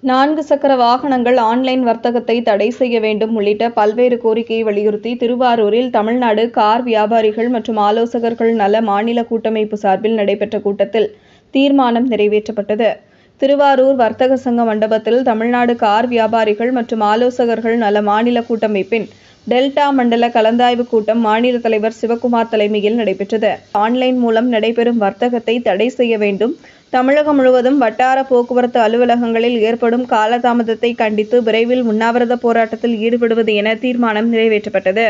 நான்கு சக்கர வாகனங்கள் ஆன்லைன் வர்த்தகத்தை தடை செய்ய வேண்டும் உள்ளிட்ட பல்வேறு கோரிக்கையை வலியுறுத்தி திருவாரூரில் தமிழ்நாடு கார் வியாபாரிகள் மற்றும் ஆலோசகர்கள் நல மாநில கூட்டமைப்பு சார்பில் நடைபெற்ற கூட்டத்தில் தீர்மானம் நிறைவேற்றப்பட்டது திருவாரூர் வர்த்தக சங்க மண்டபத்தில் தமிழ்நாடு கார் வியாபாரிகள் மற்றும் ஆலோசகர்கள் நல மாநில கூட்டமைப்பின் டெல்டா மண்டல கலந்தாய்வு கூட்டம் மாநில தலைவர் சிவக்குமார் தலைமையில் நடைபெற்றது ஆன்லைன் மூலம் நடைபெறும் வர்த்தகத்தை தடை செய்ய வேண்டும் தமிழகம் முழுவதும் வட்டார போக்குவரத்து அலுவலகங்களில் ஏற்படும் காலதாமதத்தை கண்டித்து விரைவில் உண்ணாவிரத போராட்டத்தில் ஈடுபடுவது என தீர்மானம் நிறைவேற்றப்பட்டது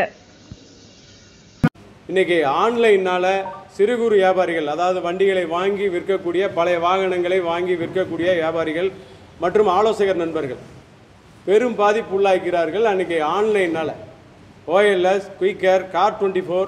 இன்னைக்கு ஆன்லைனால் சிறு குறு வியாபாரிகள் அதாவது வண்டிகளை வாங்கி விற்கக்கூடிய பழைய வாகனங்களை வாங்கி விற்கக்கூடிய வியாபாரிகள் மற்றும் ஆலோசகர் நண்பர்கள் பெரும் பாதிப்பு உள்ளாக்கிறார்கள் அன்றைக்கி ஆன்லைனால் OLX Quikr car twenty four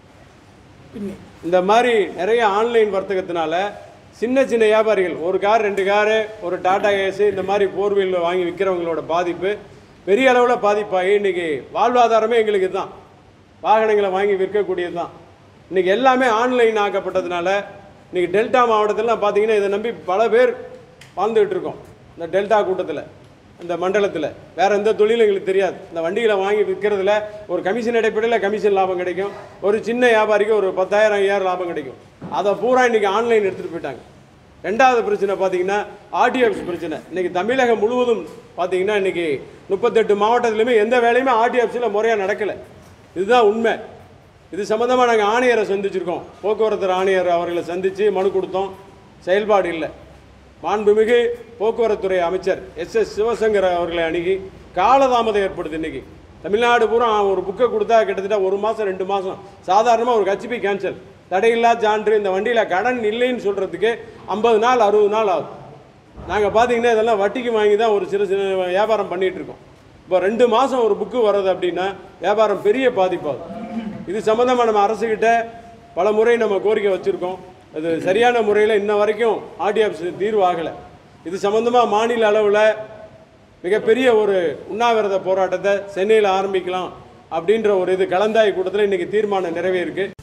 இந்த மாதிரி நிறைய ஆன்லைன் வர்த்தகத்தினால சின்ன சின்ன வியாபாரிகள் ஒரு கார் ரெண்டு காரு ஒரு டாடா ஏசி இந்த மாதிரி ஃபோர் வீலர் வாங்கி விற்கிறவங்களோட பாதிப்பு பெரிய அளவில் பாதிப்பாகி இன்றைக்கி வாழ்வாதாரமே எங்களுக்கு தான் வாகனங்களை வாங்கி விற்கக்கூடியது தான் இன்றைக்கி எல்லாமே ஆன்லைன் ஆக்கப்பட்டதுனால இன்றைக்கி டெல்டா மாவட்டத்திலலாம் பார்த்தீங்கன்னா இதை நம்பி பல பேர் வாழ்ந்துகிட்டு இருக்கோம் இந்த டெல்டா கூட்டத்தில் இந்த மண்டலத்தில் வேறு எந்த தொழிலும் எங்களுக்கு தெரியாது இந்த வண்டிகளை வாங்கி விற்கிறதுல ஒரு கமிஷன் அடிப்படையில் கமிஷன் லாபம் கிடைக்கும் ஒரு சின்ன வியாபாரிக்கு ஒரு பத்தாயிரம் ஐயாயிரம் லாபம் கிடைக்கும் அதை பூரா இன்றைக்கி ஆன்லைன் எடுத்துகிட்டு போயிட்டாங்க ரெண்டாவது பிரச்சனை பார்த்தீங்கன்னா ஆர்டிஎஃப்ஸ் பிரச்சனை இன்றைக்கி தமிழகம் முழுவதும் பார்த்தீங்கன்னா இன்றைக்கி முப்பத்தெட்டு மாவட்டத்துலையுமே எந்த வேலையுமே ஆர்டிஎஃப்ஸில் முறையாக நடக்கலை இதுதான் உண்மை இது சம்மந்தமாக நாங்கள் ஆணையரை சந்திச்சிருக்கோம் போக்குவரத்து ஆணையர் அவர்களை சந்தித்து மனு கொடுத்தோம் செயல்பாடு இல்லை மாண்புமிகு போக்குவரத்துறை அமைச்சர் எஸ் எஸ் சிவசங்கர் அவர்களை அணுகி காலதாமதம் ஏற்படுது இன்னைக்கு தமிழ்நாடு பூரா ஒரு புக்கை கொடுத்தா கிட்டத்தட்ட ஒரு மாதம் ரெண்டு மாதம் சாதாரணமாக ஒரு ஹெச்பி கேன்சல் தடையில்லா சான்று இந்த வண்டியில் கடன் இல்லைன்னு சொல்கிறதுக்கு ஐம்பது நாள் அறுபது நாள் ஆகுது நாங்கள் பார்த்தீங்கன்னா இதெல்லாம் வட்டிக்கு வாங்கி தான் ஒரு சிறு சின்ன வியாபாரம் பண்ணிகிட்டு இருக்கோம் இப்போ ரெண்டு மாதம் ஒரு புக்கு வர்றது அப்படின்னா வியாபாரம் பெரிய பாதிப்பாகும் இது சம்மந்தமாக நம்ம அரசுக்கிட்ட பல முறை நம்ம கோரிக்கை வச்சுருக்கோம் அது சரியான முறையில் இன்ன வரைக்கும் ஆர்டிஎஃப்ஸ் தீர்வு ஆகலை இது சம்மந்தமாக மாநில அளவில் மிகப்பெரிய ஒரு உண்ணாவிரத போராட்டத்தை சென்னையில் ஆரம்பிக்கலாம் அப்படின்ற ஒரு இது கலந்தாய் கூட்டத்தில் இன்றைக்கி தீர்மானம் நிறைவேறிருக்கு